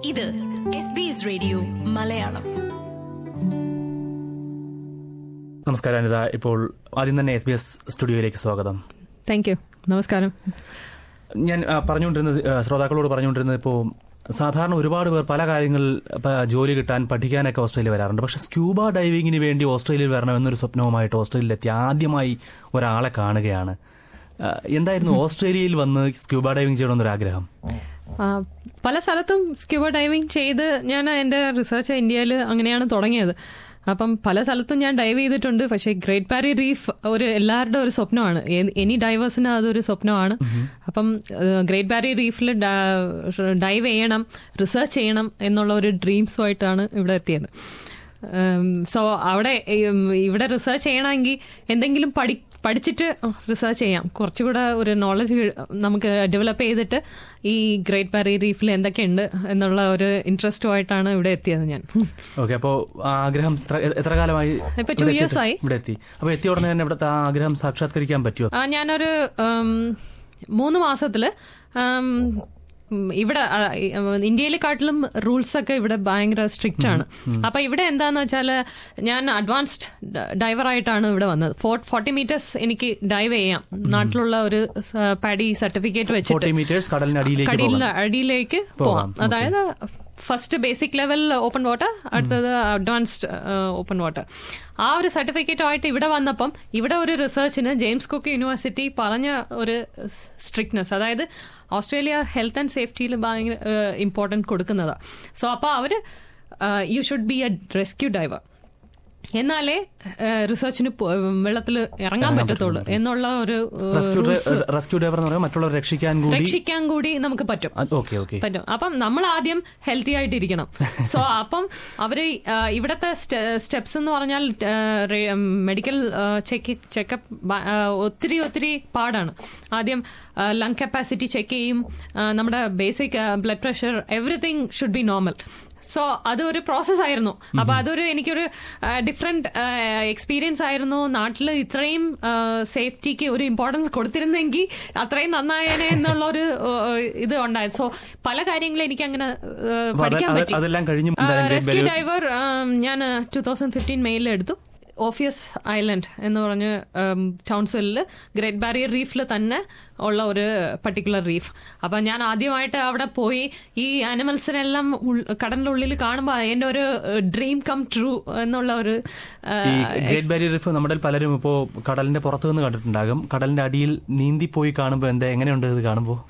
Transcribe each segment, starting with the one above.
ഇത് S B S radio Malayalam നമസ്കാരം അനിത ഇപ്പോൾ ആദ്യം തന്നെ എസ് ബി എസ് സ്റ്റുഡിയോയിലേക്ക് സ്വാഗതം താങ്ക് യു നമസ്കാരം ഞാൻ ആ, പറഞ്ഞുകൊണ്ടിരുന്നത് ആ, ശ്രോതാക്കളോട് പറഞ്ഞുകൊണ്ടിരുന്നത് ഇപ്പോൾ സാധാരണ ഒരുപാട് പേർ പല കാര്യങ്ങൾ ഇപ്പൊ ജോലി കിട്ടാൻ പഠിക്കാനൊക്കെ ഓസ്ട്രേലിയ വരാറുണ്ട് പക്ഷെ സ്ക്യൂബ ഡൈവിങ്ങിന് വേണ്ടി ഓസ്ട്രേലിയയിൽ വരണമെന്നൊരു സ്വപ്നവുമായിട്ട് ഓസ്ട്രേലിയയിലെത്തി ആദ്യമായി ഒരാളെ കാണുകയാണ് ആ, എന്തായിരുന്നു ഓസ്ട്രേലിയയിൽ വന്ന് സ്ക്യൂബ ഡൈവിംഗ് ചെയ്യണമെന്നൊരു ആഗ്രഹം ആ, പല സ്ഥലത്തും സ്ക്യൂബ ഡൈവിംഗ് ചെയ്ത് ഞാൻ എൻ്റെ റിസർച്ച് ഇന്ത്യയിൽ അങ്ങനെയാണ് തുടങ്ങിയത് അപ്പം പല സ്ഥലത്തും ഞാൻ ഡൈവ് ചെയ്തിട്ടുണ്ട് പക്ഷേ ഗ്രേറ്റ് പാരി റീഫ് ഒരു എല്ലാവരുടെ ഒരു സ്വപ്നമാണ് എ- എനി ഡൈവേഴ്സിന് അതൊരു സ്വപ്നമാണ് അപ്പം ഗ്രേറ്റ് പാരി റീഫിൽ ഡൈവ് ചെയ്യണം റിസർച്ച് ചെയ്യണം എന്നുള്ള ഒരു ഡ്രീംസുമായിട്ടാണ് ഇവിടെ എത്തിയത് സോ അവിടെ ഉം, ഇവിടെ റിസർച്ച് ചെയ്യണമെങ്കിൽ എന്തെങ്കിലും പഠി പഠിച്ചിട്ട് റിസർച്ച് ചെയ്യാം കുറച്ചുകൂടെ ഒരു നോളജ് നമുക്ക് ഡെവലപ്പ് ചെയ്തിട്ട് ഈ ഗ്രേറ്റ് ബാരി റീഫിൽ എന്തൊക്കെയുണ്ട് എന്നുള്ള ഒരു ഇൻട്രസ്റ്റുമായിട്ടാണ് ഇവിടെ എത്തിയത് ഞാൻ ഓക്കെ അപ്പോൾ ആ ആഗ്രഹം എത്ര- എത്ര കാലമായി ഇപ്പൊ ഇവിടെ two years എത്തിയിട്ട്? ആയി. ഇവിടെ എത്തി അപ്പോൾ എത്തിയ ഉടനെ തന്നെ ഇവിടുത്തെ ആ ആഗ്രഹം സാക്ഷാത്കരിക്കാൻ പറ്റുമോ ആ, ഞാനൊരു ഉം, മൂന്ന് മാസത്തില് ഉം, ഉം, ഇവിടെ ഇന്ത്യയിലെക്കാട്ടിലും റൂൾസ് ഒക്കെ ഇവിടെ ഭയങ്കര സ്ട്രിക്റ്റ് ആണ് അപ്പൊ ഇവിടെ എന്താന്ന് വെച്ചാല് ഞാൻ അഡ്വാൻസ്ഡ് ഡൈവർ ആയിട്ടാണ് ഇവിടെ വന്നത് ഫോർട്ടി മീറ്റേഴ്സ് എനിക്ക് ഡൈവ് ചെയ്യാം നാട്ടിലുള്ള ഒരു പാഡി സർട്ടിഫിക്കറ്റ് വെച്ചിട്ട് ഫോർട്ടി മീറ്റേഴ്സ് കടലിനടിയിലേക്ക് കടലിൽ പോകാം അടിയിലേക്ക് പോവാം അതായത് first basic level open water അടുത്തത് അഡ്വാൻസ്ഡ് ഓപ്പൺ വാട്ടർ ആ ഒരു സർട്ടിഫിക്കറ്റ് ആയിട്ട് ഇവിടെ വന്നപ്പം ഇവിടെ ഒരു റിസർച്ചിന് ജെയിംസ് കുക്ക് യൂണിവേഴ്സിറ്റി പറഞ്ഞ ഒരു സ്ട്രിക്ട്നെസ് അതായത് ഓസ്ട്രേലിയ ഹെൽത്ത് ആൻഡ് സേഫ്റ്റിയിൽ ഭയങ്കര ഇമ്പോർട്ടൻറ്റ് കൊടുക്കുന്നതാണ് സോ അപ്പോൾ അവർ you should be a rescue diver എന്നാലേ റിസർച്ചിന് വെള്ളത്തിൽ ഇറങ്ങാൻ പറ്റത്തുള്ളൂ എന്നുള്ള ഒരു ഏഹ്, റെസ്ക്യൂ rules റെസ്ക്യൂ ഡ്രൈവർ എന്ന് പറയുമ്പോൾ മറ്റുള്ളവരെ രക്ഷിക്കാൻ കൂടി രക്ഷിക്കാൻ കൂടി നമുക്ക് പറ്റും ഓക്കെ ഓക്കെ പറ്റും അപ്പം നമ്മൾ ആദ്യം ഹെൽത്തി ആയിട്ടിരിക്കണം സോ അപ്പം അവര് ആ, ഇവിടത്തെ സ്റ്റെപ്സ് എന്ന് പറഞ്ഞാൽ മെഡിക്കൽ ചെക്ക് ചെക്കപ്പ് ഒത്തിരി ഒത്തിരി പാടാണ് ആദ്യം ലങ് കപ്പാസിറ്റി ചെക്ക് ചെയ്യും ആ, നമ്മുടെ basic blood pressure everything should be normal so അതൊരു പ്രോസസ് ആയിരുന്നു അപ്പൊ അതൊരു എനിക്കൊരു ഡിഫറെന്റ് എക്സ്പീരിയൻസ് ആയിരുന്നു നാട്ടിൽ ഇത്രയും സേഫ്റ്റിക്ക് ഒരു ഇമ്പോർട്ടൻസ് കൊടുത്തിരുന്നെങ്കിൽ അത്രയും നന്നായേനെ എന്നുള്ള ഒരു ഇത് ഉണ്ടായത് സോ പല കാര്യങ്ങളും എനിക്ക് അങ്ങനെ പഠിക്കാൻ അത് പറ്റി അതെല്ലാം കഴിഞ്ഞ് എന്തായാലും Great റെസ്ക്യൂ Barrier- ഡൈവർ ഞാൻ ടൂ തൗസൻഡ് ഫിഫ്റ്റീൻ മെയിലിൽ എടുത്തു ഓഫിയസ് ഐലൻഡ് എന്ന് പറഞ്ഞ് ടൗൺസിലിൽ ഗ്രേറ്റ് ബാരിയർ റീഫിൽ തന്നെ ഉള്ള ഒരു പർട്ടിക്കുലർ റീഫ് അപ്പൊ ഞാൻ ആദ്യമായിട്ട് അവിടെ പോയി ഈ ആനിമൽസിനെല്ലാം ഉൾ- കടലിന്റെ ഉള്ളിൽ കാണുമ്പോൾ എന്റെ ഒരു ഡ്രീം കം ട്രൂ എന്നുള്ള ഒരു ആ, ഈ ഗ്രേറ്റ് ബാരിയർ റീഫ് നമ്മുടെ പലരും ഇപ്പോ കടലിന്റെ പുറത്തു നിന്ന് കണ്ടിട്ടുണ്ടാകും കടലിന്റെ അടിയിൽ നീന്തി പോയി കാണുമ്പോൾ എന്താ എങ്ങനെയുണ്ട് ഇത് കാണുമ്പോൾ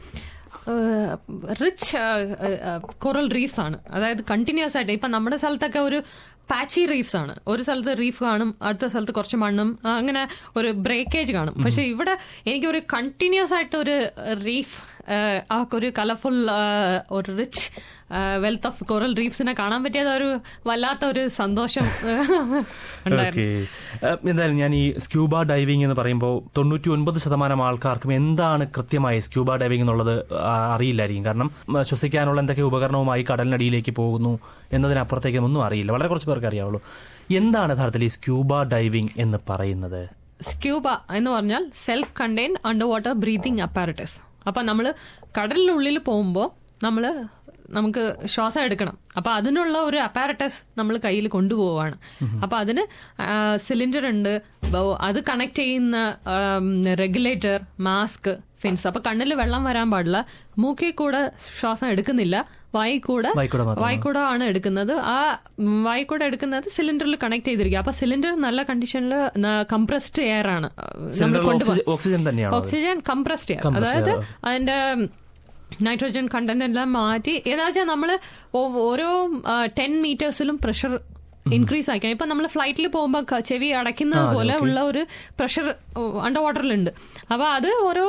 റിച്ച് കൊറൽ റീഫ്സ് ആണ് അതായത് കണ്ടിന്യൂസ് ആയിട്ട് ഇപ്പൊ നമ്മുടെ സ്ഥലത്തൊക്കെ ഒരു പാച്ചി റീഫ്സ് ആണ് ഒരു സ്ഥലത്ത് റീഫ് കാണും അടുത്ത സ്ഥലത്ത് കുറച്ച് മണ്ണും അങ്ങനെ ഒരു ബ്രേക്കേജ് കാണും പക്ഷെ ഇവിടെ എനിക്കൊരു കണ്ടിന്യൂസ് ആയിട്ട് ഒരു റീഫ് ആ ഒരു കളർഫുൾ ഒരു റിച്ച് വെൽത്ത് ഓഫ് കൊറൽ റീഫ്സിനെ കാണാൻ പറ്റിയത് ഒരു വല്ലാത്ത ഒരു സന്തോഷം ഉണ്ടായിരുന്നു ഓക്കെ എന്തായാലും ഞാൻ ഈ സ്ക്യൂബ ഡൈവിംഗ് എന്ന് പറയുമ്പോൾ തൊണ്ണൂറ്റി ഒൻപത് ശതമാനം ആൾക്കാർക്കും എന്താണ് കൃത്യമായി സ്ക്യൂബ ഡൈവിംഗ് എന്നുള്ളത് ആ, അറിയില്ലായിരിക്കും കാരണം ഉം, ശ്വസിക്കാനുള്ള എന്തൊക്കെ ഉപകരണവുമായി കടലിനടിയിലേക്ക് പോകുന്നു എന്നതിനപ്പുറത്തേക്കും ഒന്നും അറിയില്ല വളരെ കുറച്ച് പേർക്ക് അറിയാവുള്ളൂ എന്താണ് യഥാർത്ഥത്തിൽ ഈ സ്ക്യൂബ ഡൈവിംഗ് എന്ന് പറയുന്നത് സ്ക്യൂബ എന്ന് പറഞ്ഞാൽ self contain under water breathing apparatus അപ്പൊ നമ്മൾ കടലിനുള്ളിൽ പോകുമ്പോൾ നമ്മൾ നമുക്ക് ശ്വാസം എടുക്കണം അപ്പൊ അതിനുള്ള ഒരു അപ്പാരറ്റസ് നമ്മൾ കയ്യിൽ കൊണ്ടുപോവാണ് അപ്പൊ അതിന് സിലിണ്ടർ ഉണ്ട് ബോ- അത് കണക്ട് ചെയ്യുന്ന റെഗുലേറ്റർ മാസ്ക് ഫിൻസ് അപ്പൊ കണ്ണിൽ വെള്ളം വരാൻ പാടില്ല മൂക്കിൽ കൂടെ ശ്വാസം എടുക്കുന്നില്ല വായി കൂടെ വായിക്കൂടെ മാത്രം. വായിക്കൂടെ ആണ് എടുക്കുന്നത് ആ ഉം, വായിക്കൂടെ എടുക്കുന്നത് സിലിണ്ടറിൽ കണക്ട് ചെയ്തിരിക്കുക അപ്പൊ സിലിണ്ടർ നല്ല കണ്ടീഷനിൽ കംപ്രസ്ഡ് എയർ ആണ് നമ്മൾ സിലിണ്ടറിൽ കൊണ്ടുപോ- ഓക്സിജൻ- ഓക്സിജൻ തന്നെയാണോ അത്? ഓക്സിജൻ കംപ്രസ്ഡ് എയർ Compressed അതായത് air. അതിന്റെ നൈട്രോജൻ കണ്ടന്റ് എല്ലാം മാറ്റി എന്താ വെച്ചാൽ നമ്മൾ ഓരോ ടെൻ മീറ്റേഴ്സിലും പ്രഷർ ഇൻക്രീസ് ആയിക്കാം ഇപ്പൊ നമ്മൾ ഫ്ലൈറ്റിൽ പോകുമ്പോൾ ക- ചെവി അടയ്ക്കുന്നത് പോലെ ഉള്ള ഒരു പ്രഷർ അണ്ടർ വാട്ടറിലുണ്ട് അപ്പൊ അത് ഓരോ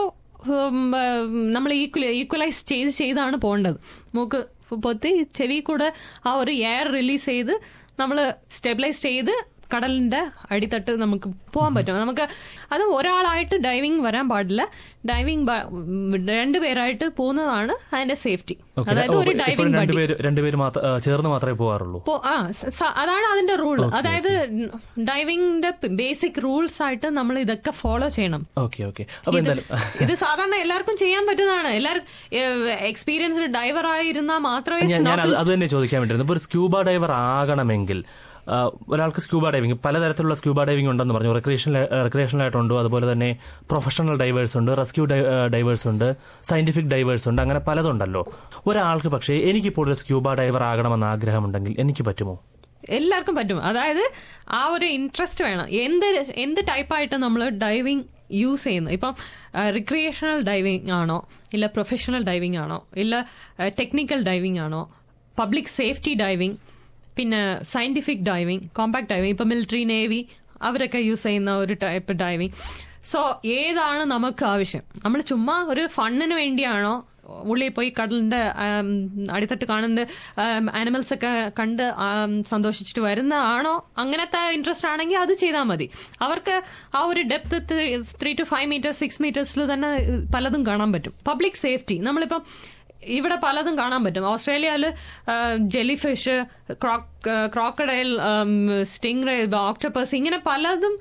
നമ്മൾ ഈക്വലൈസ് ചെയ്ത് ചെയ്താണ് പോകേണ്ടത് മൂക്ക് പൊത്തി ചെവി കൂടെ ആ ഒരു എയർ റിലീസ് ചെയ്ത് നമ്മൾ സ്റ്റെബിലൈസ് ചെയ്ത് കടലിന്റെ അടിത്തട്ട് നമുക്ക് പോകാൻ പറ്റും നമുക്ക് അത് ഒരാളായിട്ട് ഡൈവിംഗ് വരാൻ പാടില്ല ഡൈവിംഗ് രണ്ടുപേരായിട്ട് പോകുന്നതാണ് അതിന്റെ സേഫ്റ്റി Okay. അതായത് ഓ, ഒരു ഇപ്പോഴും ഡൈവിംഗ് ബഡി രണ്ടുപേര് രണ്ടുപേര് മാത്രം ആ, ചേർന്ന് മാത്രമേ പോകാറുള്ളൂ പോ- ആ സ- സ- അതാണ് അതിന്റെ റൂൾ അതായത് ഡൈവിംഗിന്റെ ബേസിക് റൂൾസ് ആയിട്ട് നമ്മൾ ഇതൊക്കെ ഫോളോ ചെയ്യണം ഓക്കെ ഓക്കെ അപ്പൊ ഇത് എന്തായാലും ഇത് സാധാരണ എല്ലാവർക്കും ചെയ്യാൻ പറ്റുന്നതാണ് എല്ലാവരും എക്സ്പീരിയൻസ്ഡ് ഡൈവർ ആയിരുന്നാൽ മാത്രമേ ഞാൻ ഞാൻ അത് snorkel- അത് തന്നെ ചോദിക്കാൻ വേണ്ടിയിരുന്നു ഇപ്പൊ ഒരു സ്ക്യൂബ ഡൈവർ ആകണമെങ്കിൽ ആ, ഒരാൾക്ക് സ്ക്യൂബ ഡൈവിംഗ് പലതരത്തിലുള്ള സ്ക്യൂബ ഡൈവിംഗ് ഉണ്ടെന്ന് പറഞ്ഞു റിക്രിയേഷണൽ റിക്രിയേഷണൽ ആയിട്ടുണ്ട് അതുപോലെ തന്നെ പ്രൊഫഷണൽ ഡൈവേഴ്സ് ഉണ്ട് റെസ്ക്യൂ ഡൈവേഴ്സ് ഉണ്ട് സയന്റിഫിക് ഡൈവേഴ്സ് ഉണ്ട് അങ്ങനെ പലതുണ്ടല്ലോ ഒരാൾക്ക് പക്ഷേ എനിക്കിപ്പോൾ ഒരു സ്ക്യൂബ ഡൈവർ ആകണമെന്ന് ആഗ്രഹമുണ്ടെങ്കിൽ എനിക്ക് പറ്റുമോ എല്ലാവർക്കും പറ്റും അതായത് ആ ഒരു ഇൻട്രസ്റ്റ് വേണം എന്ത് എന്ത് ടൈപ്പായിട്ട് നമ്മൾ ഡൈവിംഗ് യൂസ് ചെയ്യുന്നത് ഇപ്പം റിക്രിയേഷണൽ ഡൈവിംഗ് ആണോ ഇല്ല പ്രൊഫഷണൽ ഡൈവിംഗ് ആണോ ഇല്ല ടെക്നിക്കൽ ഡൈവിംഗ് ആണോ പബ്ലിക് സേഫ്റ്റി ഡൈവിംഗ് പിന്നെ സയന്റിഫിക് ഡൈവിംഗ് കോമ്പാക്ട് ഡൈവിംഗ് ഇപ്പം മിലിറ്ററി നേവി അവരൊക്കെ യൂസ് ചെയ്യുന്ന ഒരു ടൈപ്പ് ഡൈവിംഗ് സോ ഏതാണ് നമുക്ക് ആവശ്യം നമ്മൾ ചുമ്മാ ഒരു ഫണ്ണിന് വേണ്ടിയാണോ ഉള്ളിൽ പോയി കടലിന്റെ ആം, അടിത്തട്ട് കാണുന്ന ആനിമൽസ് ഒക്കെ കണ്ട് ആം, സന്തോഷിച്ചിട്ട് വരുന്ന ആണോ അങ്ങനത്തെ ഇൻട്രസ്റ്റ് ആണെങ്കിൽ അത് ചെയ്താൽ മതി അവർക്ക് ആ ഒരു depth three two five metres six മീറ്റേഴ്സിൽ തന്നെ പലതും കാണാൻ പറ്റും പബ്ലിക് സേഫ്റ്റി നമ്മളിപ്പം ഇവിടെ പലതും കാണാൻ പറ്റും ഓസ്ട്രേലിയയിൽ jelly fish crocodile sting octopus ഇങ്ങനെ പലതും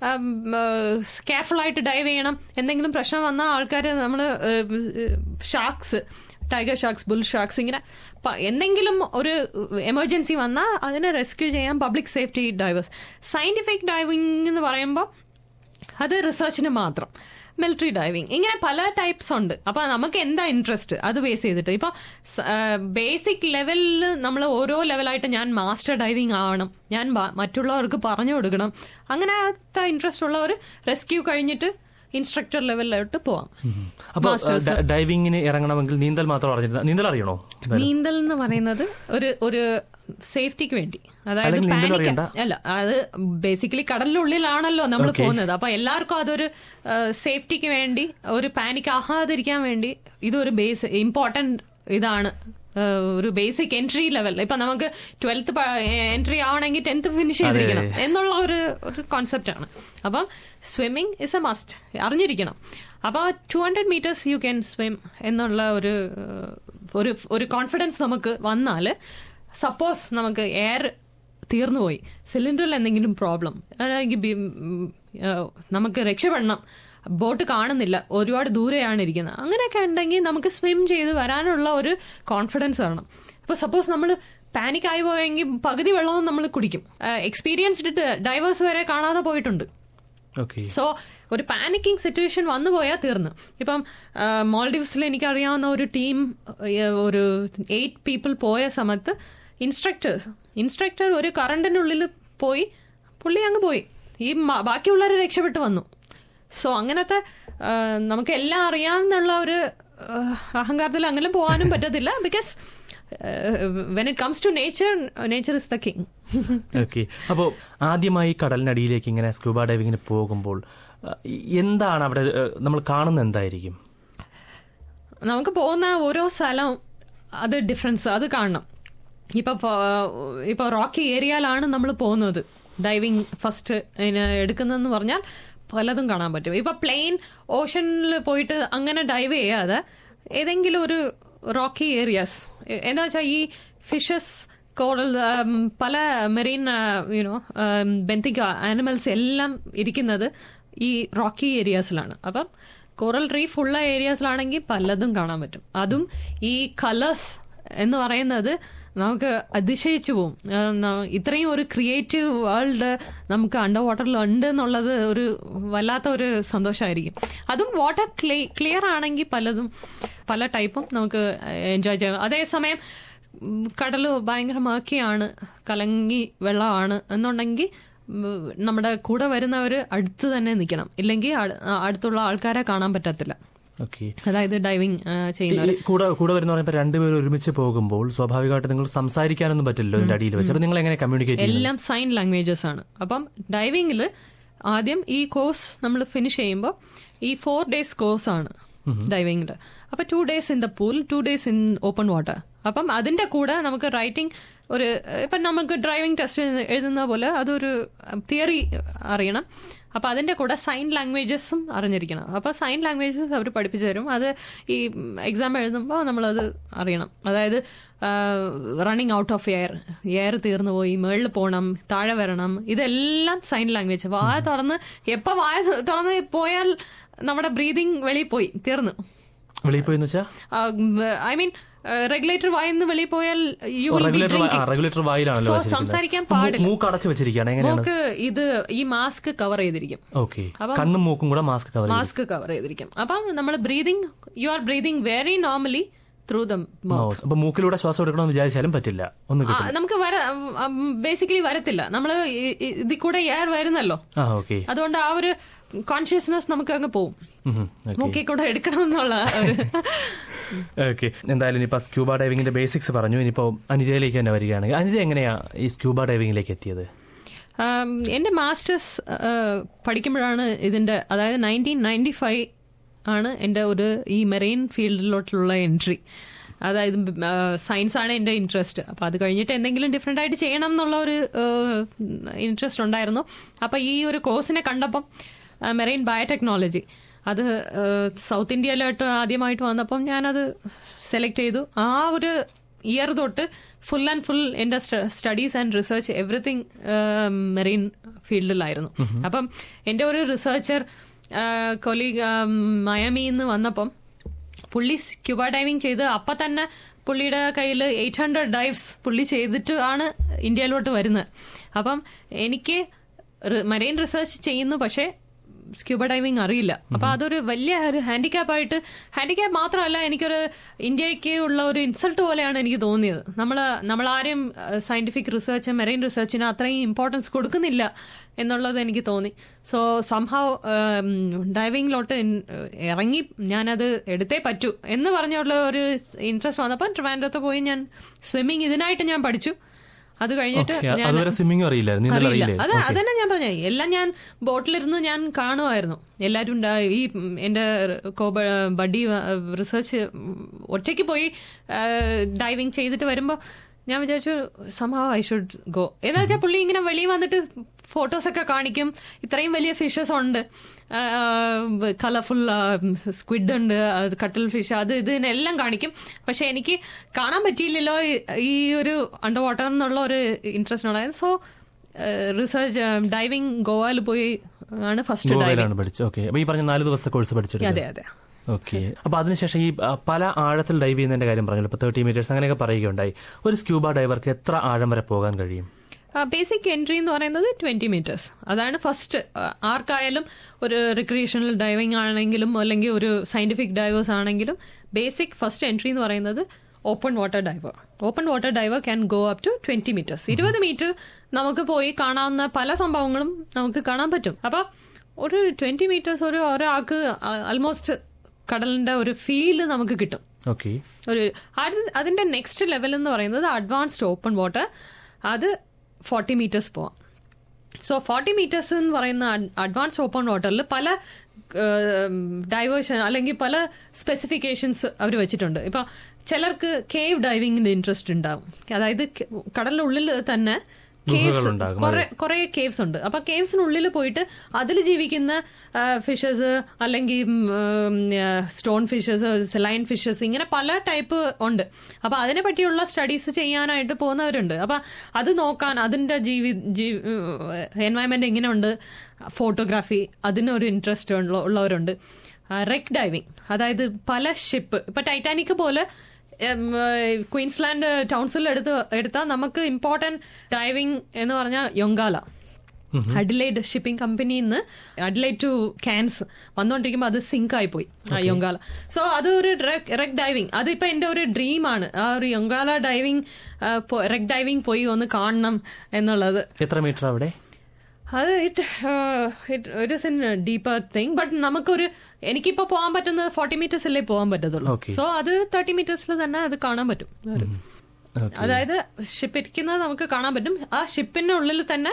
കെയർഫുൾ ആയിട്ട് ഡൈവ് ചെയ്യണം എന്തെങ്കിലും പ്രശ്നം വന്നാൽ ആൾക്കാർ നമ്മൾ sharks tiger sharks bull sharks ഇങ്ങനെ പ- എന്തെങ്കിലും ഒരു എമർജൻസി വന്നാൽ അതിനെ റെസ്ക്യൂ ചെയ്യാൻ public safety divers scientific diving എന്ന് പറയുമ്പോൾ അത് റിസർച്ചിന് മാത്രം മിലിറ്ററി ഡൈവിംഗ് ഇങ്ങനെ പല ടൈപ്സ് ഉണ്ട് അപ്പൊ നമുക്ക് എന്താ ഇൻട്രസ്റ്റ് അത് ബേസ് ചെയ്തിട്ട് ഇപ്പൊ ബേസിക് ലെവലിൽ നമ്മൾ ഓരോ ലെവലായിട്ട് ഞാൻ മാസ്റ്റർ ഡൈവിംഗ് ആവണം ഞാൻ ബ- മറ്റുള്ളവർക്ക് പറഞ്ഞു കൊടുക്കണം അങ്ങനത്തെ ഇൻട്രസ്റ്റ് ഉള്ളവർ റെസ്ക്യൂ കഴിഞ്ഞിട്ട് ഇൻസ്ട്രക്ടർ ലെവലിലോട്ട് പോവാം അപ്പൊ Masters. ഡ- ഡൈവിങ്ങിന് ഇറങ്ങണമെങ്കിൽ നീന്തൽ മാത്രം അറിഞ്ഞിരുന്ന നീന്തൽ അറിയണോ നീന്തൽ എന്ന് പറയുന്നത് ഒരു ഒരു സേഫ്റ്റിക്ക് വേണ്ടി അതായത് അല്ലെങ്കിൽ നീന്തൽ പാനിക് അറിയണ്ട? അല്ല അത് ബേസിക്കലി കടലിനുള്ളിലാണല്ലോ നമ്മൾ Okay. പോകുന്നത് അപ്പൊ എല്ലാവർക്കും അതൊരു സേഫ്റ്റിക്ക് വേണ്ടി ഒരു പാനിക് ആകാതിരിക്കാൻ വേണ്ടി ഇതൊരു ബേസ് ഇമ്പോർട്ടന്റ് ഇതാണ് ആ, ഒരു ബേസിക് എൻട്രി ലെവൽ ഇപ്പൊ നമുക്ക് ട്വൽത്ത് എൻട്രി ആവണമെങ്കിൽ ടെൻത്ത് ഫിനിഷ് ചെയ്തിരിക്കണം എന്നുള്ള ഒരു ഒരു കോൺസെപ്റ്റ് ആണ് അപ്പം സ്വിമ്മിങ് ഇസ് എ മസ്റ്റ് അറിഞ്ഞിരിക്കണം അപ്പോൾ two hundred metres you can swim എന്നുള്ള ഒരു ഏഹ്, ഒരു ഒരു കോൺഫിഡൻസ് നമുക്ക് വന്നാൽ സപ്പോസ് നമുക്ക് എയർ തീർന്നുപോയി സിലിണ്ടറിൽ എന്തെങ്കിലും പ്രോബ്ലം അല്ലെങ്കിൽ ബി- ഉം, ഏഹ്, നമുക്ക് രക്ഷപ്പെടണം ബോട്ട് കാണുന്നില്ല ഒരുപാട് ദൂരെയാണ് ഇരിക്കുന്നത് അങ്ങനെയൊക്കെ ഉണ്ടെങ്കിൽ നമുക്ക് സ്വിം ചെയ്ത് വരാനുള്ള ഒരു കോൺഫിഡൻസ് വേണം അപ്പോൾ സപ്പോസ് നമ്മൾ പാനിക് ആയി പോയെങ്കിൽ പകുതി വെള്ളവും നമ്മൾ കുടിക്കും എക്സ്പീരിയൻസ്ഡ് ഡൈവേഴ്സ് വരെ കാണാതെ പോയിട്ടുണ്ട് ഓക്കെ സോ ഒരു പാനിക്കിംഗ് സിറ്റുവേഷൻ വന്നു പോയാൽ തീർന്നു ഇപ്പം മോൾഡീവ്സിൽ എനിക്കറിയാവുന്ന ഒരു ടീം ഒരു എയ്റ്റ് പീപ്പിൾ പോയ സമയത്ത് ഇൻസ്ട്രക്ടേഴ്സ് ഇൻസ്ട്രക്ടർ ഒരു കറണ്ടിനുള്ളിൽ പോയി പുള്ളി അങ്ങ് പോയി ഈ മ- ബാക്കിയുള്ളവർ രക്ഷപ്പെട്ടു വന്നു സോ അങ്ങനത്തെ ആ, നമുക്ക് എല്ലാം അറിയാമെന്നുള്ള ഒരു ആ, അഹങ്കാരത്തിൽ അങ്ങനെ പോകാനും പറ്റത്തില്ല because when it comes to nature nature is the king okay അപ്പോൾ ആദ്യമായി കടലിനടിയിലേക്ക് ഇങ്ങനെ സ്കൂബ ഡൈവിങ്ങിന് പോകുമ്പോൾ ആ, എന്താണ് അവിടെ ആ, നമ്മൾ കാണുന്ന എന്തായിരിക്കും നമുക്ക് പോകുന്ന ഓരോ സ്ഥലവും അത് ഡിഫറൻസ് അത് കാണണം ഇപ്പൊ ഫ- ഇപ്പൊ റോക്കി ഏരിയയിലാണ് നമ്മൾ പോകുന്നത് ഡൈവിംഗ് ഫസ്റ്റ് എടുക്കുന്നതെന്ന് പറഞ്ഞാൽ പലതും കാണാൻ പറ്റും ഇപ്പൊ പ്ലെയിൻ ഓഷനിൽ പോയിട്ട് അങ്ങനെ ഡൈവ് ചെയ്യാതെ ഏതെങ്കിലും ഒരു റോക്കി ഏരിയാസ് എന്താ വെച്ചാൽ ഈ ഫിഷസ് കോറൽ പല മെറീൻ യുനോ ബെന്തിക് ആനിമൽസ് എല്ലാം ഇരിക്കുന്നത് ഈ റോക്കി ഏരിയാസിലാണ് അപ്പം കോറൽ റീഫ് ഉള്ള ഏരിയാസിലാണെങ്കിൽ പലതും കാണാൻ പറ്റും അതും ഈ കളേഴ്സ് എന്ന് പറയുന്നത് നമുക്ക് അതിശയിച്ചു പോവും ആ, ന- ഇത്രയും ഒരു ക്രിയേറ്റീവ് വേൾഡ് നമുക്ക് അണ്ടർ വാട്ടറിൽ ഉണ്ട് എന്നുള്ളത് ഒരു വല്ലാത്ത ഒരു സന്തോഷമായിരിക്കും അതും വാട്ടർ ക്ലിയർ ആണെങ്കിൽ പലതും പല ടൈപ്പും നമുക്ക് എൻജോയ് ചെയ്യാം അതേസമയം ഉം, കടല് ഭയങ്കര മർക്കിയാണ് കലങ്ങി വെള്ളമാണ് എന്നുണ്ടെങ്കിൽ ഉം, നമ്മുടെ കൂടെ വരുന്നവർ അടുത്ത് തന്നെ നിൽക്കണം ഇല്ലെങ്കിൽ അട്- അടുത്തുള്ള ആൾക്കാരെ കാണാൻ പറ്റത്തില്ല ഓക്കെ അതായത് ഡൈവിംഗ് ചെയ്യുന്നവർ കൂടെ കൂടെ വരുന്ന പറയുമ്പോൾ രണ്ടുപേരും ഒരുമിച്ച് പോകുമ്പോൾ സ്വാഭാവികമായിട്ട് നിങ്ങൾ സംസാരിക്കാനൊന്നും പറ്റില്ലല്ലോ ഇതിന്റെ അടിയിൽ വെച്ച് അപ്പൊ നിങ്ങൾ എങ്ങനെ കമ്മ്യൂണിക്കേറ്റ് ചെയ്യുന്നത് എല്ലാം സൈൻ ലാംഗ്വേജസ് ആണ് അപ്പം ഡൈവിംഗിൽ ആദ്യം ഈ കോഴ്സ് നമ്മൾ ഫിനിഷ് ചെയ്യുമ്പോൾ ഈ ഫോർ ഡേയ്സ് കോഴ്സ് ആണ് ഡൈവിംഗിൽ അപ്പൊ two days in the pool two days in open water അപ്പം അതിന്റെ കൂടെ നമുക്ക് റൈറ്റിംഗ് ഒരു ഇപ്പം നമുക്ക് ഡ്രൈവിംഗ് ടെസ്റ്റ് എഴുതുന്ന പോലെ അതൊരു തിയറി അറിയണം അപ്പോൾ അതിൻ്റെ കൂടെ സൈൻ ലാംഗ്വേജസും അറിഞ്ഞിരിക്കണം അപ്പോൾ സൈൻ ലാംഗ്വേജസ് അവർ പഠിപ്പിച്ചു തരും അത് ഈ എക്സാം എഴുതുമ്പോൾ നമ്മളത് അറിയണം അതായത് running out of air air തീർന്നു പോയി മേളിൽ പോകണം താഴെ വരണം ഇതെല്ലാം സൈൻ ലാംഗ്വേജ് വായ തുറന്ന് എപ്പോൾ വായ തുറന്ന് പോയാൽ നമ്മുടെ ബ്രീതിങ് വെളിയിൽ പോയി തീർന്നു വെളിയിൽ പോയെന്ന് വെച്ചാൽ ഐ മീൻ റെഗുലേറ്റർ വായിന്ന് വെളിയിൽ പോയാൽ you will be regulator drinking regulator വായിലാണല്ലോ സോ വെച്ചിരിക്കുന്നത്. സംസാരിക്കാൻ അപ്പൊ മൂ- പാടില്ല. മൂക്ക് അടച്ചു വെച്ചിരിക്കുകയാണ് എങ്ങനെയാണ് മൂക്ക് ഇത് ഈ മാസ്ക് കവർ ചെയ്തിരിക്കും ഓക്കെ കണ്ണും മൂക്കും കൂടെ മാസ്ക് കവർ ചെയ്യും മാസ്ക് കവർ ചെയ്തിരിക്കും അപ്പം നമ്മൾ breathing you are breathing very normally through the mouth അപ്പൊ മൂക്കിലൂടെ ശ്വാസം എടുക്കണമെന്ന് വിചാരിച്ചാലും പറ്റില്ല ഒന്ന് കിട്ടും നമുക്ക് വര ബേസിക്കലി വരത്തില്ല നമ്മൾ ഇതിൽ കൂടെ എയർ വരുന്നല്ലോ ആ ഓക്കെ അതുകൊണ്ട് ആ ഒരു കോൺഷ്യസ്നെസ് നമുക്ക് അങ്ങ് പോവും മൂക്കിൽ കൂടെ എടുക്കണം എന്നുള്ള ഒരു ഓക്കെ എന്തായാലും ഇനിയിപ്പോ സ്ക്യൂബ ഡൈവിംഗിന്റെ ബേസിക്സ് പറഞ്ഞു ഇനിയിപ്പോ അനുജയിലേക്ക് തന്നെ വരികയാണെങ്കിൽ അനുജ എങ്ങനെയാ ഈ സ്ക്യൂബ ഡൈവിംഗിലേക്ക് എത്തിയത് ആം, എൻ്റെ മാസ്റ്റേഴ്സ് പഠിക്കുമ്പോഴാണ് ഇതിൻ്റെ അതായത് നയൻറ്റീൻ നയൻറ്റി ഫൈവ് ആണ് എൻ്റെ ഒരു ഈ മെറൈൻ ഫീൽഡിലോട്ടുള്ള എൻട്രി അതായത് സയൻസ് ആണ് എൻ്റെ ഇൻട്രസ്റ്റ് അപ്പോൾ അത് കഴിഞ്ഞിട്ട് എന്തെങ്കിലും ഡിഫറെൻ്റ് ആയിട്ട് ചെയ്യണം എന്നുള്ള ഒരു ഇൻട്രസ്റ്റ് ഉണ്ടായിരുന്നു അപ്പോൾ ഈ ഒരു കോഴ്സിനെ കണ്ടപ്പം മെറൈൻ ബയോടെക്നോളജി അത് സൗത്ത് ഇന്ത്യയിലോട്ട് ആദ്യമായിട്ട് വന്നപ്പം ഞാനത് സെലക്ട് ചെയ്തു ആ ഒരു ഇയർ തൊട്ട് ഫുൾ ആൻഡ് ഫുൾ എൻ്റെ studies and research everything marine ഫീൽഡിലായിരുന്നു അപ്പം എൻ്റെ ഒരു റിസർച്ചർ കൊലീഗ് മയമിയിൽ നിന്ന് വന്നപ്പം പുള്ളി സ്ക്യൂബ ഡൈവിംഗ് ചെയ്ത് അപ്പം തന്നെ പുള്ളിയുടെ കയ്യിൽ എയ്റ്റ് ഹൺഡ്രഡ് ഡൈവ്സ് പുള്ളി ചെയ്തിട്ട് ആണ് ഇന്ത്യയിലോട്ട് വരുന്നത് അപ്പം എനിക്ക് മറൈൻ റിസർച്ച് ചെയ്യുന്നു പക്ഷേ സ്ക്യൂബ ഡൈവിംഗ് അറിയില്ല അപ്പൊ അതൊരു വലിയ ഒരു ഹാൻഡിക്യാപ്പ് ആയിട്ട് ഹാൻഡിക്യാപ്പ് മാത്രമല്ല എനിക്കൊരു ഇന്ത്യക്ക് ഉള്ള ഒരു ഇൻസൾട്ട് പോലെയാണ് എനിക്ക് തോന്നിയത് നമ്മൾ നമ്മളാരും സയന്റിഫിക് റിസർച്ച് മെറൈൻ റിസർച്ചിന് അത്രയും ഇമ്പോർട്ടൻസ് കൊടുക്കുന്നില്ല എന്നുള്ളത് എനിക്ക് തോന്നി സോ സംഭവം ഡൈവിങ്ങിലോട്ട് ഇറങ്ങി ഞാനത് എടുത്തേ പറ്റൂ എന്ന് പറഞ്ഞുള്ള ഒരു ഇൻട്രസ്റ്റ് വന്നപ്പോൾ ട്രിവാൻഡ്രത്ത് പോയി ഞാൻ സ്വിമ്മിങ് ഇതിനായിട്ട് ഞാൻ പഠിച്ചു അത് കഴിഞ്ഞിട്ട് Okay, ഞാൻ അതുവരെ സ്വിമ്മിംഗ് അറിയില്ല നീന്തൽ അറിയില്ല അറിയില്ലേ അത് അതന്നെ ഞാൻ പറഞ്ഞ എല്ലാം ഞാൻ ബോട്ടിലിരുന്ന് ഞാൻ കാണുമായിരുന്നു എല്ലാവരും ഉണ്ടാ- ഈ എന്റെ കോബ ബഡി റിസർച്ച് ഒറ്റയ്ക്ക് പോയി ഡൈവിങ് ചെയ്തിട്ട് വരുമ്പോൾ ഞാൻ വിചാരിച്ചു സംഭവം ഐ ഷുഡ് ഗോ എന്ന് വെച്ചാൽ പുള്ളി ഇങ്ങനെ വെളിയിൽ വന്നിട്ട് ഫോട്ടോസൊക്കെ കാണിക്കും ഇത്രയും വലിയ ഫിഷസ് ഉണ്ട് കളർഫുൾ സ്ക്വിഡ് ഉണ്ട് കട്ടൽ ഫിഷ് അത് ഇതിനെല്ലാം കാണിക്കും പക്ഷെ എനിക്ക് കാണാൻ പറ്റിയില്ലല്ലോ ഈ- ഈ ഒരു അണ്ടർ വാട്ടർ എന്നുള്ള ഒരു ഇൻട്രസ്റ്റ് ഉണ്ടായത് സോ റിസർച്ച് ഡൈവിംഗ് ഗോവയിൽ പോയി ആണ് ഫസ്റ്റ് ഡൈവിംഗ് ഗോവയിലാണ് പഠിച്ചത് ഓക്കെ അപ്പൊ ഈ പറഞ്ഞ നാല് ദിവസത്തെ കോഴ്സ് പഠിച്ചെടുത്തത് അതെ അതെ ഓക്കെ അപ്പൊ അതിനുശേഷം ഈ ആ, പല ആഴത്തിൽ ഡൈവ് ചെയ്യുന്നതിന്റെ കാര്യം പറഞ്ഞല്ലോ ഇപ്പൊ തേർട്ടി മീറ്റേഴ്സ് അങ്ങനെയൊക്കെ പറയുകയുണ്ടായി ഒരു സ്ക്യൂബ ഡൈവർക്ക് എത്ര ആഴം വരെ പോകാൻ കഴിയും ബേസിക് എൻട്രി എന്ന് പറയുന്നത് ട്വന്റി മീറ്റേഴ്സ് അതാണ് ഫസ്റ്റ് ആർക്കായാലും ഒരു റിക്രിയേഷണൽ ഡൈവിംഗ് ആണെങ്കിലും അല്ലെങ്കിൽ ഒരു സയന്റിഫിക് ഡൈവേഴ്സ് ആണെങ്കിലും ബേസിക് ഫസ്റ്റ് എൻട്രി എന്ന് പറയുന്നത് open water diver open water diver can go up to twenty metres ഇരുപത് മീറ്റർ നമുക്ക് പോയി കാണാവുന്ന പല സംഭവങ്ങളും നമുക്ക് കാണാൻ പറ്റും അപ്പൊ ഒരു ട്വന്റി മീറ്റേഴ്സ് ഒരു ഒരാൾക്ക് ആൾമോസ്റ്റ് കടലിന്റെ ഒരു ഫീല് നമുക്ക് കിട്ടും ഓക്കെ ഒരു അത് അതിന്റെ നെക്സ്റ്റ് ലെവൽ എന്ന് പറയുന്നത് അഡ്വാൻസ്ഡ് ഓപ്പൺ വാട്ടർ അത് ഫോർട്ടി മീറ്റേഴ്സ് പോവാം സോ ഫോർട്ടി മീറ്റേഴ്സ് എന്ന് പറയുന്ന അഡ്വാൻസ്ഡ് ഓപ്പൺ വാട്ടറിൽ പല ഡൈവേർഷൻ അല്ലെങ്കിൽ പല സ്പെസിഫിക്കേഷൻസ് അവർ വെച്ചിട്ടുണ്ട് ഇപ്പൊ ചിലർക്ക് കേവ് ഡൈവിങ്ങിന് ഇൻട്രസ്റ്റ് ഉണ്ടാവും അതായത് കടലിനുള്ളിൽ തന്നെ കേവ്സ് ഗുഹകളുണ്ടാകും, കുറെ കുറെ കേവ്സ് ഉണ്ട് അപ്പൊ കേവ്സിനുള്ളിൽ പോയിട്ട് അതിൽ ജീവിക്കുന്ന ഫിഷസ് അല്ലെങ്കിൽ സ്റ്റോൺ ഫിഷസ് സെലൈൻ ഫിഷസ് ഇങ്ങനെ പല ടൈപ്പ് ഉണ്ട് അപ്പൊ അതിനെ പറ്റിയുള്ള സ്റ്റഡീസ് ചെയ്യാനായിട്ട് പോകുന്നവരുണ്ട് അപ്പൊ അത് നോക്കാൻ അതിന്റെ ജീവി എൻവയൺമെന്റ് എങ്ങനെയുണ്ട് ഫോട്ടോഗ്രാഫി അതിനൊരു ഇൻട്രസ്റ്റ് ഉള്ളവരുണ്ട് റെക്ക് ഡൈവിംഗ് അതായത് പല ഷിപ്പ് ഇപ്പൊ ടൈറ്റാനിക് പോലെ ഉം, ഏഹ്, ക്വീൻസ്ലാൻഡ് ടൗൺസിൽ എടുത്ത് എടുത്താൽ നമുക്ക് ഇമ്പോർട്ടന്റ് ഡൈവിംഗ് എന്ന് പറഞ്ഞാൽ യൊങ്കാല അഡിലൈഡ് ഷിപ്പിംഗ് കമ്പനിയിൽ നിന്ന് അഡിലൈഡ് ടു ക്യാൻസ് വന്നുകൊണ്ടിരിക്കുമ്പോൾ അത് സിങ്ക് ആയി പോയി ആ യൊങ്കാല സോ അത് ഒരു റെക് ഡൈവിംഗ് അതിപ്പോ എന്റെ ഒരു ഡ്രീമാണ് ആ ഒരു യൊങ്കാല ഡൈവിംഗ് റെക് ഡൈവിംഗ് പോയി ഒന്ന് കാണണം എന്നുള്ളത് എത്ര മീറ്റർ അവിടെ അത് it it is in deeper thing but നമുക്കൊരു എനിക്കിപ്പോ പോകാൻ പറ്റുന്നത് ഫോർട്ടി മീറ്റേഴ്സ് അല്ലേ പോകാൻ പറ്റത്തുള്ളൂ Okay. സോ അത് തേർട്ടി മീറ്റേഴ്സിൽ തന്നെ അത് കാണാൻ പറ്റും ഒരു- Okay. അതായത് ഷിപ്പ് ഇരിക്കുന്നത് നമുക്ക് കാണാൻ പറ്റും ആ ഷിപ്പിന്റെ ഉള്ളിൽ തന്നെ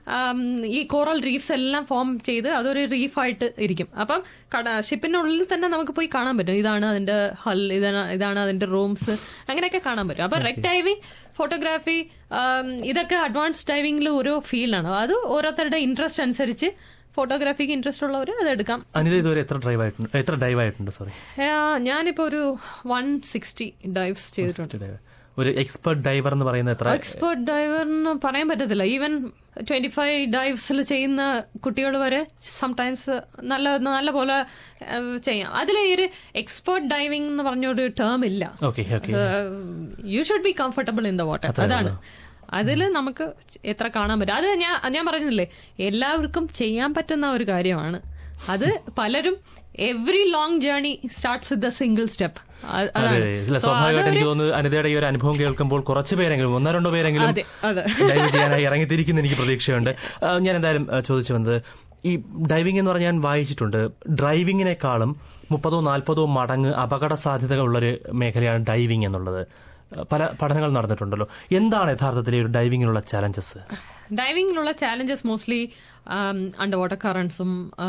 ആം, ഈ കോറൽ റീഫ്സ് എല്ലാം ഫോം ചെയ്ത് അതൊരു റീഫായിട്ട് ഇരിക്കും അപ്പം കട ഷിപ്പിനുള്ളിൽ തന്നെ നമുക്ക് പോയി കാണാൻ പറ്റും ഇതാണ് അതിന്റെ ഹൽ ഇതാണ് ഇതാണ് അതിന്റെ റൂംസ് അങ്ങനെയൊക്കെ കാണാൻ പറ്റും അപ്പൊ റെക് ഡൈവിംഗ് ഫോട്ടോഗ്രാഫി ഇതൊക്കെ അഡ്വാൻസ് ഡൈവിംഗിൽ ഓരോ ഫീൽഡാണ് അത് ഓരോരുത്തരുടെ ഇൻട്രസ്റ്റ് അനുസരിച്ച് ഫോട്ടോഗ്രാഫിക്ക് ഇൻട്രസ്റ്റ് ഉള്ളവർ അതെടുക്കാം അനിത ഇതുവരെ എത്ര ഡ്രൈവ് ആയിട്ടുണ്ട് എത്ര ഡൈവ് ആയിട്ടുണ്ട് സോറി ആ, ഞാനിപ്പോ ഒരു വൺ സിക്സ്റ്റി ഡൈവ്സ് ചെയ്തിട്ടുണ്ട് ഒരു എക്സ്പെർട്ട് ഡൈവർ എന്ന് പറയുന്ന എത്ര എക്സ്പേർട്ട് ഡൈവറിന് പറയാൻ പറ്റത്തില്ല ഈവൻ ട്വന്റി ഫൈവ് ഡൈവ്സിൽ ചെയ്യുന്ന കുട്ടികൾ വരെ സംടൈംസ് നല്ല നല്ല പോലെ ഏഹ്, ചെയ്യാം അതിൽ ഈ ഒരു എക്സ്പേർട്ട് ഡൈവിംഗ് എന്ന് പറഞ്ഞൊരു ടേം ഇല്ല okay okay you should be comfortable in the water അതാണ് അതിൽ നമുക്ക് എത്ര കാണാൻ പറ്റും അത് ഞാൻ ഞാൻ പറയുന്നില്ലേ എല്ലാവർക്കും ചെയ്യാൻ പറ്റുന്ന ഒരു കാര്യമാണ് അത് പലരും every long journey starts with a single step അതെ അതെ ഇല്ല, സ്വാഭാവികമായിട്ട് എനിക്ക് തോന്നുന്നു അനിതയുടെ ഈ ഒരു അനുഭവം കേൾക്കുമ്പോൾ കുറച്ച് പേരെങ്കിലും ഒന്നോ രണ്ടോ പേരെങ്കിലും അതെ, അതെ. ഡൈവ് ചെയ്യാനായി ഇറങ്ങിത്തിരിക്കുന്ന എനിക്ക് പ്രതീക്ഷയുണ്ട് ആ, ഞാൻ എന്തായാലും ആ, ചോദിച്ചു വന്നത് ഈ ഡൈവിംഗ് എന്ന് പറഞ്ഞാൽ ഞാൻ വായിച്ചിട്ടുണ്ട് ഡ്രൈവിങ്ങിനേക്കാളും മുപ്പതോ നാൽപ്പതോ മടങ്ങ് അപകട സാധ്യതകളുള്ളൊരു മേഖലയാണ് ഡൈവിംഗ് എന്നുള്ളത് ആ, പല പഠനങ്ങൾ നടന്നിട്ടുണ്ടല്ലോ എന്താണ് യഥാർത്ഥത്തിൽ ഈ ഒരു ഡൈവിങ്ങിനുള്ള ചാലഞ്ചസ് ഡൈവിങ്ങിലുള്ള ചാലഞ്ചസ് മോസ്റ്റ്ലി അണ്ടർ വാട്ടർ കറൻസും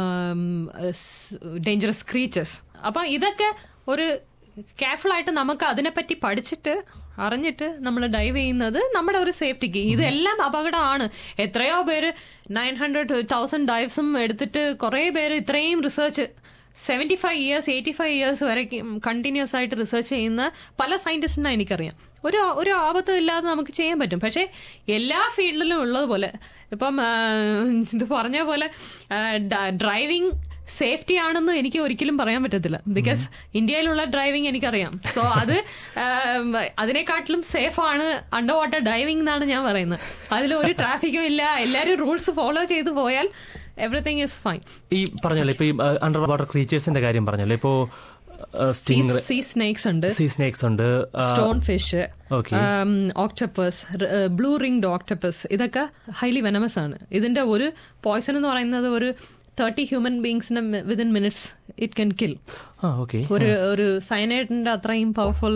ഡേഞ്ചറസ് ക്രീച്ചേഴ്സ് അപ്പൊ ഇതൊക്കെ ഒരു കെയർഫുൾ ആയിട്ട് നമുക്ക് അതിനെപ്പറ്റി പഠിച്ചിട്ട് അറിഞ്ഞിട്ട് നമ്മൾ ഡൈവ് ചെയ്യുന്നത് നമ്മുടെ ഒരു സേഫ്റ്റിക്ക് ഇതെല്ലാം അപകടമാണ് എത്രയോ പേര് നയൻ ഹൺഡ്രഡ് തൗസൻഡ് ഡൈവ്സും എടുത്തിട്ട് കുറേ പേര് ഇത്രയും research seventy five years eighty five years വരെ കണ്ടിന്യൂസ് ആയിട്ട് റിസർച്ച് ചെയ്യുന്ന പല സയന്റിസ്റ്റിനെ എനിക്കറിയാം ഒരു ഒരു ആപത്തും ഇല്ലാതെ നമുക്ക് ചെയ്യാൻ പറ്റും പക്ഷേ എല്ലാ ഫീൽഡിലും ഉള്ളതുപോലെ ഇപ്പം ആ, ഇത് പറഞ്ഞ പോലെ ഡ്രൈവിംഗ് സേഫ്റ്റി ആണെന്ന് എനിക്ക് ഒരിക്കലും പറയാൻ പറ്റത്തില്ല ബിക്കോസ് ഇന്ത്യയിലുള്ള ഡ്രൈവിംഗ് എനിക്കറിയാം സോ അത് ആം, അതിനെക്കാട്ടിലും സേഫ് ആണ് അണ്ടർ വാട്ടർ ഡൈവിംഗ് എന്നാണ് ഞാൻ പറയുന്നത് അതിൽ ഒരു ട്രാഫിക്കും ഇല്ല എല്ലാവരും റൂൾസ് ഫോളോ ചെയ്ത് പോയാൽ എവറിഥിങ് ഈസ് ഫൈൻ ഈ പറഞ്ഞല്ലോ ഇപ്പൊ ഈ അണ്ടർ വാട്ടർ ക്രീച്ചേഴ്സിന്റെ കാര്യം പറഞ്ഞല്ലോ ഇപ്പോ സ്റ്റിംഗ് സീ സ്നേക്സ് ഉണ്ട് സീ സ്നേക്സ് ഉണ്ട് ആ, stone fish Okay. Octopus blue ringed octopus ഇതൊക്കെ ഹൈലി വെനമസ് ആണ് ഇതിന്റെ ഒരു പോയ്സൺ എന്ന് പറയുന്നത് ഒരു തേർട്ടി ഹ്യൂമൻ ബീങ്സിനെ within minutes it can kill ആ ഓക്കെ ഒരു ഒരു സയനൈഡിന്റെ അത്രയും പവർഫുൾ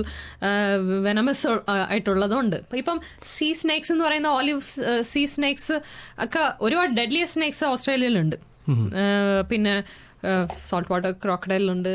വെനമസ് ആയിട്ടുള്ളതുകൊണ്ട് ഇപ്പം സീ സ്നേക്സ് എന്ന് പറയുന്ന ഓലിവ് സീ സ്നേക്സ് ഒക്കെ ഒരുപാട് ഡെഡ്ലിയ സ്നേക്സ് ഓസ്ട്രേലിയയിലുണ്ട് ആ, പിന്നെ സോൾട്ട് വാട്ടർ ക്രോക്കഡൈലുണ്ട്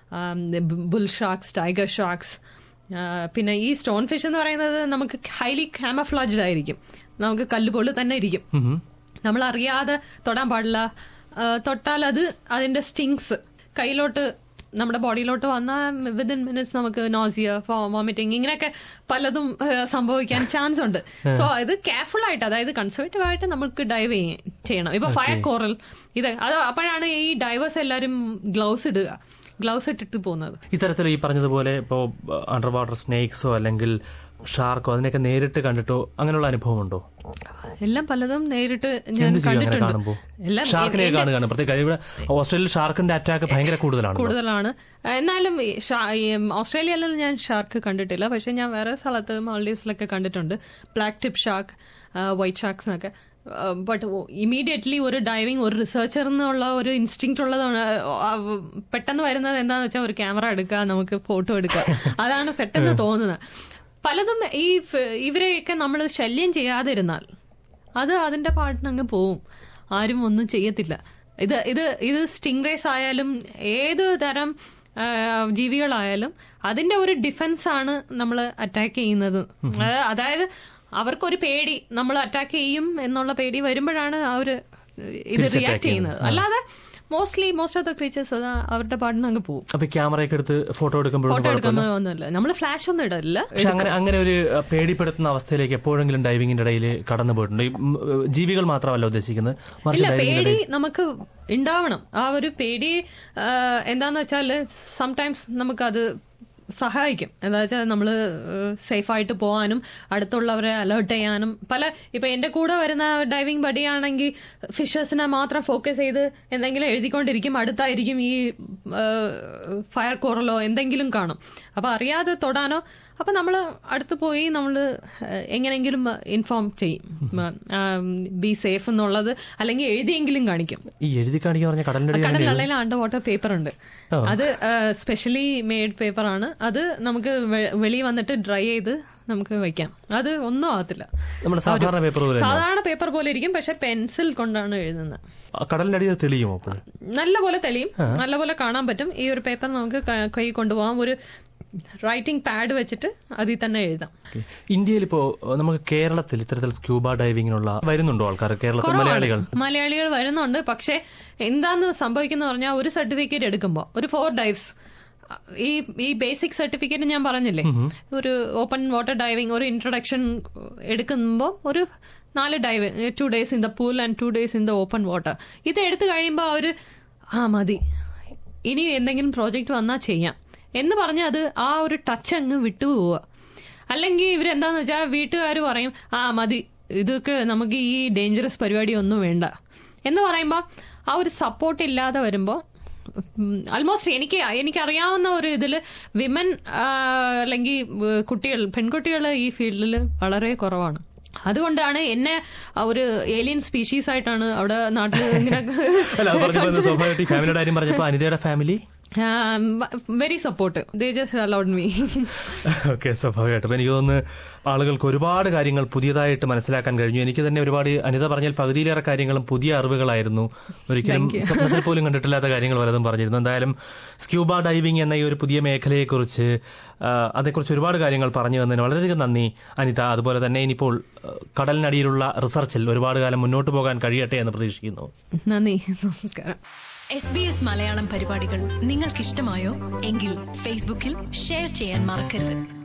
ബുൾ ഷാർക്സ് ടൈഗർ ഷാർക്സ് പിന്നെ ഈ സ്റ്റോൺ ഫിഷ് എന്ന് പറയുന്നത് നമുക്ക് ഹൈലി കാമഫ്ലാജ്ഡ് ആയിരിക്കും നമുക്ക് കല്ലുപോലെ തന്നെ ഇരിക്കും നമ്മൾ അറിയാതെ തൊടാൻ പാടില്ല ആ, തൊട്ടാൽ അത് അതിന്റെ സ്റ്റിങ്സ് കയ്യിലോട്ട് നമ്മുടെ ബോഡിയിലോട്ട് വന്നാൽ വിതിൻ മിനിറ്റ്സ് നമുക്ക് നോസിയ വോമിറ്റിംഗ് ഇങ്ങനെയൊക്കെ പലതും ആ, സംഭവിക്കാൻ ചാൻസ് ഉണ്ട് സോ ഇത് കെയർഫുൾ ആയിട്ട് അതായത് കൺസർവേറ്റീവ് ആയിട്ട് നമുക്ക് ഡൈവ് ചെയ്യണം ഇപ്പൊ ഫയർ കോറൽ ഇത് അത് അപ്പോഴാണ് ഈ ഡൈവേഴ്സ് എല്ലാവരും ഗ്ലൗസ് ഇടുക ഗ്ലൗസ് ഇട്ടിട്ട് പോകുന്നത് ഇത്തരത്തിൽ ഈ പറഞ്ഞതുപോലെ ഇപ്പോ അണ്ടർ വാട്ടർ സ്നേക്സോ അല്ലെങ്കിൽ ഷാർക്കോ അതിനെയൊക്കെ നേരിട്ട് കണ്ടിട്ടോ അങ്ങനെയുള്ള അനുഭവം ഉണ്ടോ എല്ലാം പലതും നേരിട്ട് ഞാൻ എന്ത് ചെയ്യും അങ്ങനെ കണ്ടിട്ടുണ്ട് കാണുമ്പോൾ എല്ലാം ഷാർക്കിനെ എന്റെ- കാണുകയാണ് പ്രത്യേക ഇവിടെ ഓസ്ട്രേലിയയിൽ ഷാർക്കിന്റെ അറ്റാക്ക് ഭയങ്കര കൂടുതലാണ് കൂടുതലാണ് എന്നാലും ഈ ഷാ- ഈ ഓസ്ട്രേലിയയിൽ ഞാൻ ഷാർക്ക് കണ്ടിട്ടില്ല പക്ഷെ ഞാൻ വേറെ സ്ഥലത്ത് മാൾഡീവ്സിലൊക്കെ കണ്ടിട്ടുണ്ട് black tip shark white sharks എന്നൊക്കെ ബട്ട് ഇമീഡിയറ്റ്ലി ഒരു ഡൈവിംഗ് ഒരു റിസർച്ചർ എന്നുള്ള ഒരു ഇൻസ്റ്റിങ് ഉള്ളതാണ് ആ, പെട്ടെന്ന് വരുന്നത് എന്താന്ന് വെച്ചാൽ ഒരു ക്യാമറ എടുക്കുക നമുക്ക് ഫോട്ടോ എടുക്കുക അതാണ് പെട്ടെന്ന് തോന്നുന്നത് പലതും ഈ ഫ്- ഇവരെയൊക്കെ നമ്മൾ ശല്യം ചെയ്യാതിരുന്നാൽ അത് അതിന്റെ പാട്ടിന് അങ്ങ് പോവും ആരും ഒന്നും ചെയ്യത്തില്ല ഇത് ഇത് ഇത് സ്റ്റിംഗ് റേസ് ആയാലും ഏത് തരം ആ, ജീവികളായാലും അതിന്റെ ഒരു ഡിഫൻസ് ആണ് നമ്മൾ അറ്റാക്ക് ചെയ്യുന്നത് അത് അതായത് അവർക്കൊരു പേടി നമ്മൾ അറ്റാക്ക് ചെയ്യും എന്നുള്ള പേടി വരുമ്പോഴാണ് അവര് ഇത് തിരിച്ച് റിയാക്ട് attack ചെയ്യുന്നത് അല്ലാതെ mostly most of the creatures അത് അവരുടെ പാടിന് അങ്ങ് പോകും അപ്പൊ ക്യാമറയൊക്കെ എടുത്ത് ഫോട്ടോ എടുക്കുമ്പോഴും ഫോട്ടോ എടുക്കുമ്പോൾ ഒന്നുമില്ല നമ്മൾ ഫ്ലാഷ് ഒന്നും ഇടല്ല പക്ഷെ അങ്ങനെ അങ്ങനെ ഒരു അഹ്, പേടിപ്പെടുത്തുന്ന അവസ്ഥയിലേക്ക് എപ്പോഴെങ്കിലും ഡൈവിംഗിന്റെ ഇടയിൽ കടന്നു പോയിട്ടുണ്ട് ഈ, ഉം, ഏഹ്, ജീവികൾ മാത്രമല്ല ഉദ്ദേശിക്കുന്നത് മറിച്ച് ഇല്ല ഡൈവിംഗിന്റെ പേടി നമുക്ക് ഉണ്ടാവണം ആ ഒരു പേടി ആ, എന്താന്ന് വെച്ചാല് സംടൈംസ് നമുക്കത് സഹായിക്കും എന്താ വെച്ചാൽ നമ്മൾ സേഫായിട്ട് പോകാനും അടുത്തുള്ളവരെ അലേർട്ട് ചെയ്യാനും പല ഇപ്പൊ എന്റെ കൂടെ വരുന്ന ഡൈവിംഗ് ബഡിയാണെങ്കിൽ ഫിഷേഴ്സിനെ മാത്രം ഫോക്കസ് ചെയ്ത് എന്തെങ്കിലും എഴുതിക്കൊണ്ടിരിക്കും അടുത്തായിരിക്കും ഈ ഫയർ കോറലോ എന്തെങ്കിലും കാണും അപ്പൊ അറിയാതെ തൊടാനോ അപ്പം നമ്മൾ അടുത്ത് പോയി നമ്മൾ എങ്ങനെയെങ്കിലും ഇൻഫോം ചെയ്യും ബി സേഫ് എന്നുള്ളത് അല്ലെങ്കിൽ എഴുതിയെങ്കിലും കാണിക്കും ഈ എഴുതി കാണിക്കുക പറഞ്ഞ കടലിന്റെ അടിയിൽ കടലിലുള്ള അണ്ടർ വാട്ടർ പേപ്പർ ഉണ്ട് അത് സ്പെഷ്യലി മെയ്ഡ് പേപ്പർ ആണ് അത് നമുക്ക് വെളിയിൽ വന്നിട്ട് ഡ്രൈ ചെയ്ത് നമുക്ക് വെക്കാം അത് ഒന്നും ആകത്തില്ല നമ്മുടെ സാധാരണ പേപ്പർ പോലെ സാധാരണ പേപ്പർ പോലെ ഇരിക്കും പക്ഷെ പെൻസിൽ കൊണ്ടാണ് എഴുതുന്നത് ആ കടലിന്റെ അടിയിൽ തെളിയും അപ്പോൾ നല്ലപോലെ തെളിയും നല്ലപോലെ കാണാൻ പറ്റും ഈ ഒരു പേപ്പർ നമുക്ക് ക- കൈ കൊണ്ടുപോകാം ഒരു റൈറ്റിംഗ് പാഡ് വെച്ചിട്ട് അതിൽ തന്നെ എഴുതാം ഇന്ത്യയിൽ ഇപ്പോ നമുക്ക് കേരളത്തിൽ ഇത്തരത്തിൽ സ്ക്യൂബ ഡൈവിങ്ങിനുള്ള വരുന്നുണ്ടോ ആൾക്കാർ കേരളത്തിൽ മലയാളികൾ മലയാളികൾ വരുന്നുണ്ട് പക്ഷെ എന്താന്ന് സംഭവിക്കുന്ന പറഞ്ഞാൽ ഒരു സർട്ടിഫിക്കറ്റ് എടുക്കുമ്പോൾ ഒരു ഫോർ ഡൈവ്സ് ഈ ഈ ബേസിക് സർട്ടിഫിക്കറ്റ് ഞാൻ പറഞ്ഞില്ലേ ഒരു ഓപ്പൺ വാട്ടർ ഡൈവിംഗ് ഒരു ഇൻട്രൊഡക്ഷൻ എടുക്കുമ്പോൾ ഒരു നാല് dive two days in the pool and two days in the open water ഇത് എടുത്തു കഴിയുമ്പോൾ അവർ ആ മതി ഇനി എന്തെങ്കിലും പ്രോജക്റ്റ് വന്നാൽ ചെയ്യാം എന്ന് പറഞ്ഞാൽ അത് ആ ഒരു ടച്ച് അങ്ങ് വിട്ടുപോവുക അല്ലെങ്കിൽ ഇവരെന്താന്ന് വെച്ചാൽ വീട്ടുകാർ പറയും ആ മതി ഇതൊക്കെ നമുക്ക് ഈ ഡേഞ്ചറസ് പരിപാടി ഒന്നും വേണ്ട എന്ന് പറയുമ്പോൾ ആ ഒരു സപ്പോർട്ട് ഇല്ലാതെ വരുമ്പോൾ ആൾമോസ്റ്റ് എനിക്ക് എനിക്കറിയാവുന്ന ഒരു ഇതിൽ വിമൻ അല്ലെങ്കിൽ ഏഹ്, കുട്ടികൾ പെൺകുട്ടികൾ ഈ ഫീൽഡിൽ വളരെ കുറവാണ് അതുകൊണ്ടാണ് എന്നെ ഒരു ഏലിയൻ സ്പീഷീസ് ആയിട്ടാണ് അവിടെ നാട്ടിൽ ഇങ്ങനെ അല്ല അത് പറഞ്ഞപ്പോ സ്വാഭാവികമായിട്ട് ഫാമിലിയുടെ കാര്യം പറഞ്ഞപ്പോ അനിതയുടെ family very support they just allowed me okay സ്വാഭാവികമായിട്ടും അപ്പൊ എനിക്ക് തോന്നുന്നു ആളുകൾക്ക് ഒരുപാട് കാര്യങ്ങൾ പുതിയതായിട്ട് മനസ്സിലാക്കാൻ കഴിഞ്ഞു എനിക്ക് തന്നെ ഒരുപാട് അനിത പറഞ്ഞാൽ പകുതിയിലേറെ കാര്യങ്ങളും പുതിയ അറിവുകളായിരുന്നു ഒരിക്കലും സ്വപ്നത്തിൽ പോലും കണ്ടിട്ടില്ലാത്ത കാര്യങ്ങൾ പലതും പറഞ്ഞിരുന്നു എന്തായാലും സ്ക്യൂബ ഡൈവിംഗ് എന്ന ഈ ഒരു പുതിയ മേഖലയെക്കുറിച്ച് ആ, അതേക്കുറിച്ച് ഒരുപാട് കാര്യങ്ങൾ പറഞ്ഞു തന്നതിന് വളരെയധികം നന്ദി അനിത അതുപോലെ തന്നെ ഇനിയിപ്പോൾ ആ, കടലിനടിയിലുള്ള റിസർച്ചിൽ ഒരുപാട് കാലം മുന്നോട്ട് പോകാൻ കഴിയട്ടെ എന്ന് പ്രതീക്ഷിക്കുന്നു നന്ദി നമസ്കാരം എസ് ബി എസ് മലയാളം പരിപാടികൾ നിങ്ങൾക്കിഷ്ടമായോ എങ്കിൽ ഫേസ്ബുക്കിൽ ഷെയർ ചെയ്യാൻ മറക്കരുത്